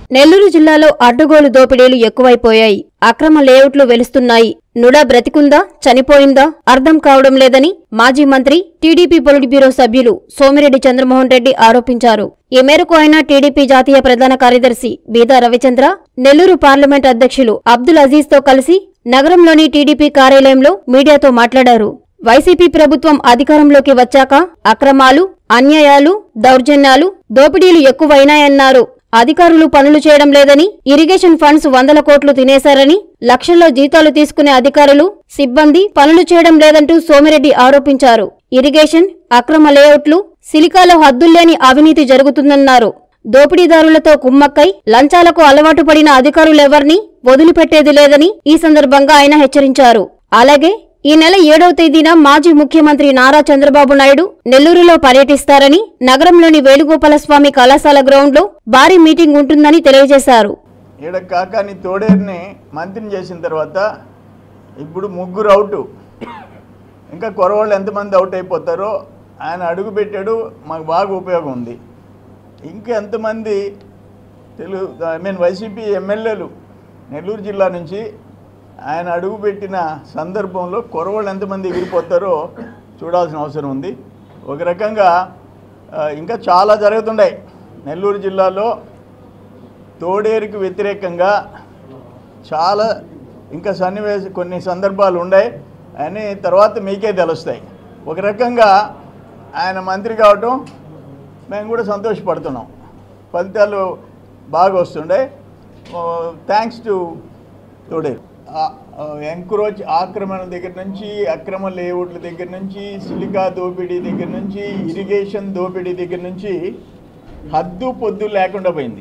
నెల్లూరు జిల్లాలో అడ్డగోలు దోపిడీలు ఎక్కువైపోయాయి అక్రమ లేఅవుట్లు వెలుస్తున్నాయి నుడా బ్రతికుందా చనిపోయిందా అర్థం కావడం లేదని మాజీ మంత్రి టీడీపీ పొలిట్ బ్యూరో సభ్యులు సోమిరెడ్డి చంద్రమోహన్ రెడ్డి ఆరోపించారు ఈ మేరకు ఆయన టీడీపీ జాతీయ ప్రధాన కార్యదర్శి బీదా రవిచంద్ర నెల్లూరు పార్లమెంట్ అధ్యక్షులు అబ్దుల్ అజీజ్ తో కలిసి నగరంలోని టీడీపీ కార్యాలయంలో మీడియాతో మాట్లాడారు వైసీపీ ప్రభుత్వం అధికారంలోకి వచ్చాక అక్రమాలు అన్యాయాలు దౌర్జన్యాలు దోపిడీలు ఎక్కువైనాయన్నారు అధికారులు పనులు చేయడం లేదని ఇరిగేషన్ ఫండ్స్ వందల కోట్లు తినేశారని లక్షల్లో జీతాలు తీసుకునే అధికారులు సిబ్బంది పనులు చేయడం లేదంటూ సోమిరెడ్డి ఆరోపించారు ఇరిగేషన్ అక్రమ లేఅవుట్లు సిలికాలో హద్దుల్లేని అవినీతి జరుగుతుందన్నారు దోపిడీదారులతో కుమ్మక్కై లంచాలకు అలవాటు పడిన అధికారులెవర్నీ వదిలిపెట్టేది లేదని ఈ సందర్భంగా ఆయన హెచ్చరించారు అలాగే ఈ నెల ఏడవ తేదీన మాజీ ముఖ్యమంత్రి నారా చంద్రబాబు నాయుడు నెల్లూరులో పర్యటిస్తారని నగరంలోని వేణుగోపాలస్వామి కళాశాల గ్రౌండ్లో భారీ మీటింగ్ ఉంటుందని తెలియజేశారు ఈడ కాకాని తోడేరుని మంత్రిని చేసిన తర్వాత ఇప్పుడు ముగ్గురు అవుట్ ఇంకా కొరవాళ్ళు ఎంతమంది అవుట్ అయిపోతారో ఆయన అడుగు పెట్టాడు మాకు బాగా ఉపయోగం ఉంది ఇంకా ఎంతమంది తెలుగు ఐ మీన్ వైసీపీ ఎమ్మెల్యేలు నెల్లూరు జిల్లా నుంచి ఆయన అడుగుపెట్టిన సందర్భంలో కొరవాళ్ళు ఎంతమంది ఎగిరిపోతారో చూడాల్సిన అవసరం ఉంది ఒక రకంగా ఆ, ఇంకా చాలా జరుగుతుంటాయి నెల్లూరు జిల్లాలో తోడేరుకు వ్యతిరేకంగా చాలా ఇంకా సన్నివేశ కొన్ని సందర్భాలు ఉన్నాయి అని తర్వాత మీకే తెలుస్తాయి ఒక రకంగా ఆయన మంత్రి కావటం మేము కూడా సంతోషపడుతున్నాం ఫలితాలు బాగా వస్తుండే థ్యాంక్స్ టు తోడేరు ఎంక్రోచ్ ఆక్రమణ దగ్గర నుంచి అక్రమ లేఅవుట్ల దగ్గర నుంచి సిలికా దోపిడీ దగ్గర నుంచి ఇరిగేషన్ దోపిడీ దగ్గర నుంచి హద్దు పొద్దు లేకుండా పోయింది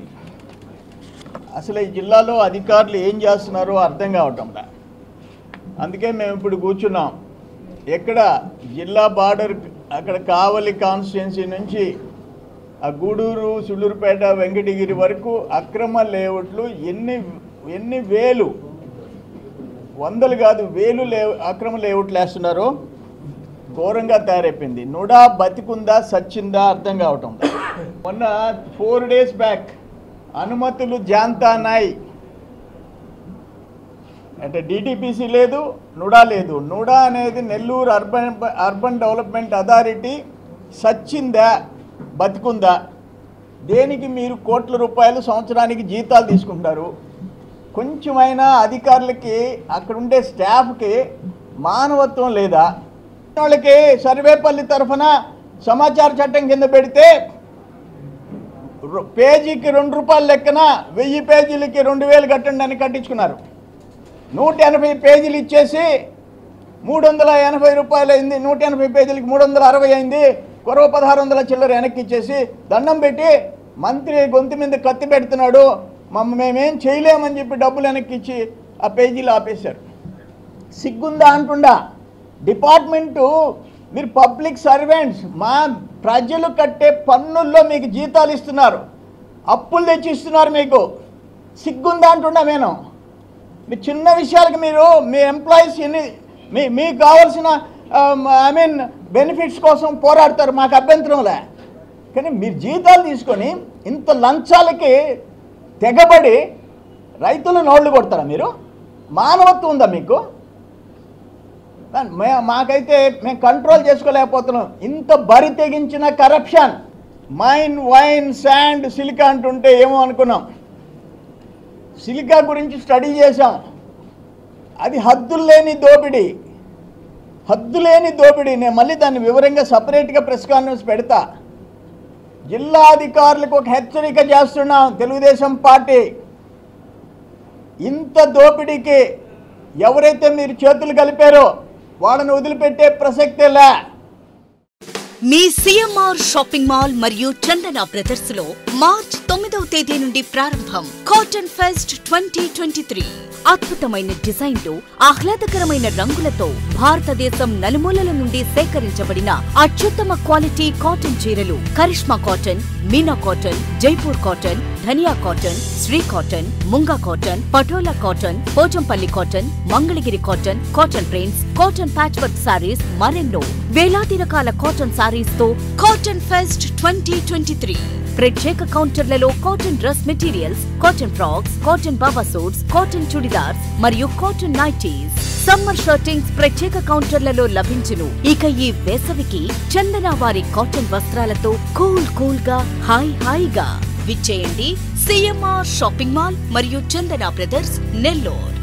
అసలు ఈ జిల్లాలో అధికారులు ఏం చేస్తున్నారో అర్థం కావటంలా అందుకే మేము ఇప్పుడు కూర్చున్నాం ఎక్కడ జిల్లా బార్డర్ అక్కడ కావలి కాన్స్టిట్యున్సీ నుంచి ఆ గూడూరు సుళ్ళూరుపేట వెంకటగిరి వరకు అక్రమ లేఅవుట్లు ఎన్ని ఎన్ని వేలు వందలు కాదు వేలు లే అక్రమ లేఅవుట్లు వేస్తున్నారో ఘోరంగా తయారైపోయింది నుడా బతికుందా సచ్చిందా అర్థం కావటం మొన్న ఫోర్ డేస్ బ్యాక్ అనుమతులు జాంతా నాయ్ అంటే డిటిపిసి లేదు నుడా లేదు నుడా అనేది Nellore urban urban development authority సచ్చిందా బతికుందా దేనికి మీరు కోట్ల రూపాయలు సంవత్సరానికి జీతాలు తీసుకుంటారు కొంచెమైనా అధికారులకి అక్కడ ఉండే స్టాఫ్కి మానవత్వం లేదా వాళ్ళకి సర్వేపల్లి తరఫున సమాచార చట్టం కింద పెడితే రు- పేజీకి రెండు రూపాయల లెక్కన వెయ్యి పేజీలకి రెండు వేలు కట్టండి అని కట్టించుకున్నారు నూట ఎనభై పేజీలు ఇచ్చేసి మూడు వందల ఎనభై రూపాయలు అయింది నూట ఎనభై పేజీలకి మూడు వందల అరవై అయింది కొరవ పదహారు వందల చిల్లర వెనక్కి ఇచ్చేసి దండం పెట్టి మంత్రి గొంతు మీద కత్తి పెడుతున్నాడు మమ్మ మేమేం చేయలేమని చెప్పి డబ్బులు వెనక్కి ఇచ్చి ఆ పేజీలు ఆపేశారు సిగ్గుందా అంటుండా డిపార్ట్మెంటు మీరు పబ్లిక్ సర్వెంట్స్ మా ప్రజలు కట్టే పన్నుల్లో మీకు జీతాలు ఇస్తున్నారు అప్పులు తెచ్చి ఇస్తున్నారు మీకు సిగ్గుందా అంటుండా నేను మీ చిన్న విషయాలకి మీరు మీ ఎంప్లాయీస్ ఎన్ని మీ మీకు కావాల్సిన ఐ మీన్ బెనిఫిట్స్ కోసం పోరాడతారు మాకు అభ్యంతరంలే కానీ మీరు జీతాలు తీసుకొని ఇంత లంచాలకి తెగబడి రైతులు నోళ్ళు కొడతారా మీరు మానవత్వం ఉందా మీకు మే మాకైతే మేము కంట్రోల్ చేసుకోలేకపోతున్నాం ఇంత బరి తెగించిన corruption mine wine sand silica అంటుంటే ఏమో అనుకున్నాం సిలికా గురించి స్టడీ చేశాం అది హద్దులు లేని దోపిడీ హద్దు లేని దోపిడీ నేను మళ్ళీ దాన్ని వివరంగా సపరేట్గా ప్రెస్ కాన్ఫరెన్స్ పెడతా జిల్లా అధికారులకు ఒక హెచ్చరిక చేస్తున్నాం తెలుగుదేశం పార్టీ ఇంత దోపిడీకి ఎవరైతే మీరు చేతులు కలిపారో వాళ్ళని వదిలిపెట్టే ప్రసక్తే లే మీ సిఎంఆర్ షాపింగ్ మాల్ మరియు చందన బ్రదర్స్ లో మార్చ్ తొమ్మిదవ తేదీ నుండి ప్రారంభం cotton fest twenty twenty three అద్భుతమైన డిజైన్లు ఆహ్లాదకరమైన రంగులతో భారతదేశం నలుమూలల నుండి సేకరించబడిన అత్యుత్తమ క్వాలిటీ కాటన్ చీరలు Karishma cotton Meena cotton Jaipur cotton Dhaniya cotton Sri cotton Munga cotton Patola cotton Pochampally cotton Mangalagiri cotton cotton prints cotton patch work saris మరెన్నో వేలాది రకాల కాటన్ సారీస్ తో cotton fest twenty twenty three ప్రత్యేక కౌంటర్లలో cotton dress materials cotton frocks cotton baba suits cotton churidars మరియు కాటన్ నైటీస్ సమ్మర్ షర్టింగ్స్ ప్రత్యేక కౌంటర్లలో లభించును ఇక ఈ వేసవికి చందన వారి కాటన్ వస్త్రాలతో కూల్ కూల్ గా హాయ్ హాయిగా విచ్చేయండి సిఎంఆర్ షాపింగ్ మాల్ మరియు చందన బ్రదర్స్ నెల్లూరు